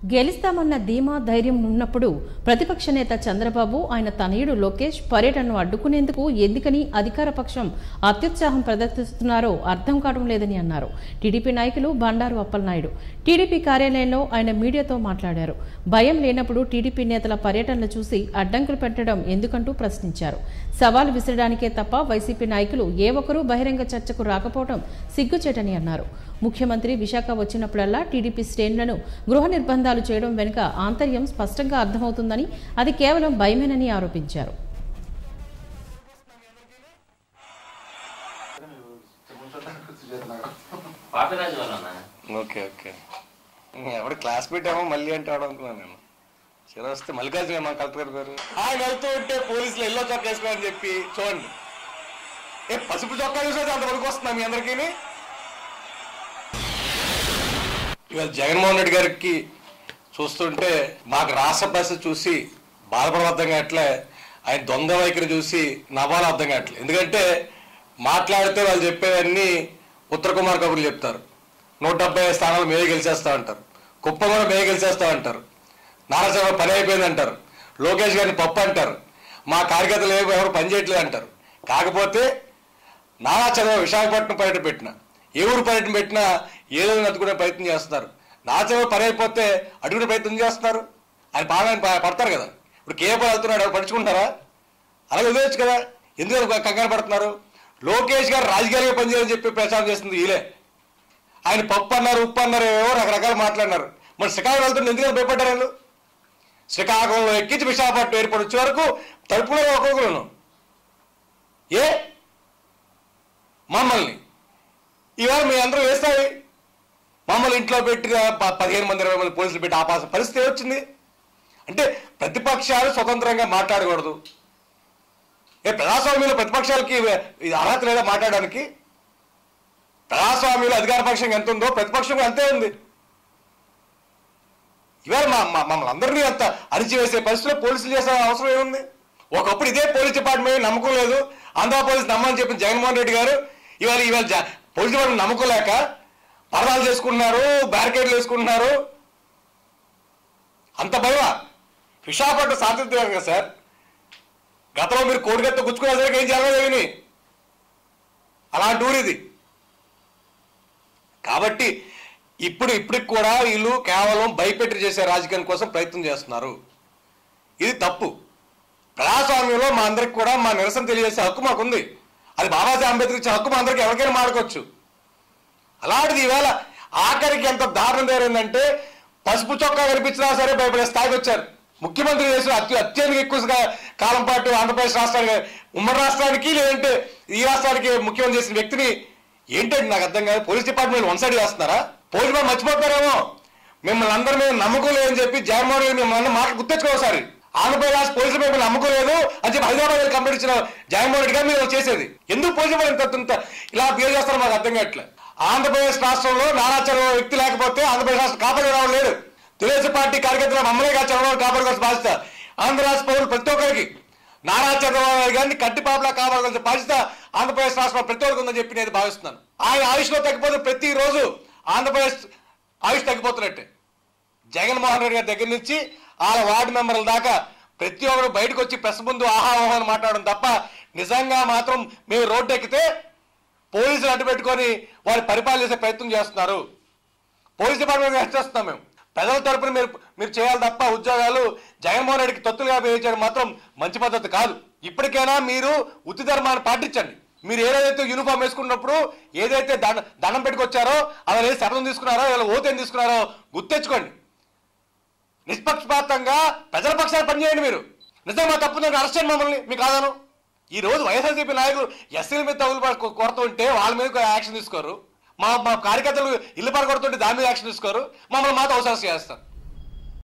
గెలుస్తామన్న ధీమా ధైర్యం ఉన్నప్పుడు ప్రతిపక్ష నేత చంద్రబాబు ఆయన తనయుడు లోకేష్ పర్యటనను అడ్డుకునేందుకు ఎందుకని అధికార పక్షం అత్యుత్సాహం ప్రదర్శిస్తున్నారో అర్థం కావడం లేదని అన్నారు టీడీపీ నాయకులు బండారు అప్పలనాయుడు టీడీపీ కార్యాలయంలో ఆయన మీడియాతో మాట్లాడారు భయం లేనప్పుడు టీడీపీ నేతల పర్యటనలు చూసి అడ్డంకులు పెట్టడం ఎందుకంటూ ప్రశ్నించారు సవాలు విసరడానికే తప్ప వైసీపీ నాయకులు ఏ ఒక్కరూ బహిరంగ చర్చకు రాకపోవడం సిగ్గుచేటని అన్నారు ముఖ్యమంత్రి విశాఖ వచ్చినప్పుడల్లా టీడీపీ శ్రేణులను గృహ నిర్బంధాలు చేయడం వెనుక ఆంతర్యం స్పష్టంగా అర్థమవుతుందని అది కేవలం భయమేనని ఆరోపించారు పాపరాజు వాళ్ళ ఓకే ఓకే ఎవడు క్లాస్ పెట్టామో మళ్ళీ అంటే అవడం అనుకున్నాను నేను చిర వస్తే మల్లికార్జున మా కలెక్టర్ గారు ఆయన వెళ్తూ ఉంటే పోలీసులు ఎల్లో చొక్కా వేసుకోవాలని చెప్పి చూడండి ఏ పసుపు చొక్కా చూసేది అంతవరకు వస్తుందా మీ అందరికీ ఇవాళ జగన్మోహన్ రెడ్డి గారికి చూస్తుంటే మాకు రాష్ట్ర పరిస్థితి చూసి బాధపడవద్దం కావట్లే ఆయన దొంగ వైఖరి చూసి నవ్వాలి అర్థం కావట్లేదు ఎందుకంటే మాట్లాడితే వాళ్ళు చెప్పేవన్నీ ఉత్తర కుమార్ కబుర్లు చెప్తారు నూట డెబ్బై ఐదు స్థానాలు మేమే గెలిచేస్తా అంటారు కుప్ప కూడా మేమే గెలిచేస్తా అంటారు నారాచంద్ర పని అయిపోయింది అంటారు లోకేష్ గారిని పప్పు అంటారు మా కార్యకర్తలు ఏమో ఎవరు పని చేయట్లేదు అంటారు కాకపోతే నారా చంద్రబాబు విశాఖపట్నం పర్యటన పెట్టిన ఏ ఊరు పర్యటన పెట్టినా ఏదో అతుకునే ప్రయత్నం చేస్తున్నారు నారా చంద్రబాబు పని అయిపోతే అడుగునే ప్రయత్నం చేస్తున్నారు ఆయన బాగా ప- పడతారు కదా ఇప్పుడు కేఏపీ వెళ్తున్నాడు ఎవరు పడుచుకుంటారా అలాగే వదిలేచ్చు కదా ఎందుకు అంత కంగారు పడుతున్నారు లోకేష్ గారు రాజకీయాలుగా పనిచేయాలని చెప్పి ప్రచారం చేస్తుంది ఈలే ఆయన పప్పు అన్నారు ఉప్పు అన్నారు ఏవో రకరకాలు మాట్లాడినారు మరి శ్రీకాకుళం వెళ్తుంటే ఎందుకు భయపడ్డారు వాళ్ళు శ్రీకాకుళంలో ఎక్కించి విశాఖపట్నం ఎయిర్పోర్ట్ వచ్చే వరకు తలుపులో ఒక్కొక్కరును ఏ మమ్మల్ని ఇవాళ మీ అందరూ వేస్తాయి మమ్మల్ని ఇంట్లో పెట్టిన ప- పదిహేను మంది ఇరవై మంది పోలీసులు పెట్టి ఆపాల్సిన పరిస్థితి వచ్చింది అంటే ప్రతిపక్షాలు స్వతంత్రంగా మాట్లాడకూడదు ఏ ప్రజాస్వామ్యంలో ప్రతిపక్షాలకి ఇది అర్హత లేదా మాట్లాడడానికి ప్రజాస్వామ్యంలో అధికార పక్షం ఎంత ఉందో ప్రతిపక్షం కూడా అంతే ఉంది ఇవాళ మా మా- మమ్మల్ని అందరినీ అంత అణిచివేసే పరిస్థితిలో పోలీసులు చేసే అవసరం ఏముంది ఒకప్పుడు ఇదే పోలీస్ డిపార్ట్మెంట్ నమ్మకం లేదు ఆంధ్ర పోలీస్ నమ్మని చెప్పిన జగన్మోహన్ రెడ్డి గారు ఇవాళ ఇవాళ జ- పోలీస్ డిపార్ట్మెంట్ నమ్మకం లేక పరదాలు చేసుకుంటున్నారు బ్యారికేడ్లు వేసుకుంటున్నారు అంత భయమా విశాఖపట్నం సాంతిద్వారు కదా సార్ గతంలో మీరు కోడిగత్త గుచ్చుకునేసరికి ఏం జరగలేదు అలాంటి ఊరు ఇది కాబట్టి ఇప్పుడు ఇప్పటికి కూడా వీళ్ళు కేవలం భయపెట్టి చేసే రాజకీయం కోసం ప్రయత్నం చేస్తున్నారు ఇది తప్పు ప్రజాస్వామ్యంలో మా అందరికి కూడా మా నిరసన తెలియజేసే హక్కు మాకుంది అది బాబాసాహెబ్ అంబేద్కర్ ఇచ్చే హక్కు మా అందరికి ఎవరికైనా మాడుకోవచ్చు అలాంటిది ఈవేళ ఆఖరికి ఎంత దారుణం తేరిందంటే పసుపు చొక్కా కనిపించినా సరే భయపడే స్థాయికి వచ్చారు ముఖ్యమంత్రి చేసిన అత్య అత్యధిక ఎక్కువ కా- కాలం పాటు ఆంధ్రప్రదేశ్ రాష్ట్రానికి ఉమ్మడి రాష్ట్రానికి లేదంటే ఈ రాష్ట్రానికి ముఖ్యమంత్రి చేసిన వ్యక్తిని ఏంటంటే నాకు అర్థం కాదు పోలీస్ డిపార్ట్మెంట్ వన్ సైడ్ చేస్తున్నారా పోలీస్ వాళ్ళు మర్చిపోతారేమో మిమ్మల్ని అందరి మీద నమ్మకం లేదని చెప్పి జగన్మోహన్ రెడ్డి మిమ్మల్ని మాటలు గుర్తెచ్చుకోసారి ఆంధ్రప్రదేశ్ రాష్ట్ర పోలీసులు మిమ్మల్ని నమ్మకం లేదు అని చెప్పి హైదరాబాద్ వెళ్ళి కంప్లైంట్ ఇచ్చిన జగన్మోహన్ రెడ్డి గారు మీరు చేసేది ఎందుకు పోలీసు వాళ్ళు ఇంత ఇంత ఇలా బిహేవ్ చేస్తారో మాకు అర్థం కావట్లేదు ఆంధ్రప్రదేశ్ రాష్ట్రంలో నారా చంద్రబాబు వ్యక్తి లేకపోతే ఆంధ్రప్రదేశ్ రాష్ట్రం కాపాడే రావడం లేదు తెలుగుదేశం పార్టీ కార్యకర్తలు మమ్మల్ని కాదు చంద్రబాబు కాపాడుకోవాల్సిన బాధ్యత ఆంధ్ర రాష్ట్ర పౌరులు ప్రతి ఒక్కరికి నారా చంద్రబాబు నాయుడు గారిని కట్టిపాపలా కాపాడుకోవాల్సిన బాధ్యత ఆంధ్రప్రదేశ్ రాష్ట్రం ప్రతి ఒక్కరికి ఉందని చెప్పి నేను భావిస్తున్నాను ఆయన ఆయుష్లో తగ్గిపోతే ప్రతిరోజు ఆంధ్రప్రదేశ్ ఆయుష్ తగ్గిపోతున్నట్టే జగన్మోహన్ రెడ్డి గారి దగ్గర నుంచి వాళ్ళ వార్డు మెంబర్ల దాకా ప్రతి ఒక్కరు బయటకు వచ్చి ప్రెస్ ముందు ఆహాహోహం అని మాట్లాడడం తప్ప నిజంగా మాత్రం మేము రోడ్డు ఎక్కితే పోలీసులు అడ్డు పెట్టుకొని వారి పరిపాలన చేసే ప్రయత్నం చేస్తున్నారు పోలీస్ డిపార్ట్మెంట్ హెచ్చరిస్తున్నాం మేము ప్రజల తరపున మీరు మీరు చేయాలి తప్ప ఉద్యోగాలు జగన్మోహన్ రెడ్డికి తొత్తులుగా వేయించడం మాత్రం మంచి పద్ధతి కాదు ఇప్పటికైనా మీరు ఉత్తి ధర్మాన్ని పాటించండి మీరు ఏదైతే యూనిఫామ్ వేసుకున్నప్పుడు ఏదైతే దండ దండం పెట్టుకొచ్చారో అలా ఏది శపథం తీసుకున్నారో ఇలా ఓతేం తీసుకున్నారో గుర్తెచ్చుకోండి నిష్పక్షపాతంగా ప్రజల పక్షాన్ని పనిచేయండి మీరు నిజంగా మా తప్పు అరెస్ట్ చేయండి మమ్మల్ని మీ కాదను ఈ రోజు వైఎస్ఆర్సీపీ నాయకులు ఎస్సీల మీద తగులు పడ- కొడుతుంటే వాళ్ళ మీద యాక్షన్ తీసుకోరు మా మా కార్యకర్తలు ఇల్లు పడగొడుతుంటే దాని మీద యాక్షన్ తీసుకోరు మమ్మల్ని మాత్రం అవసరం చేస్తారు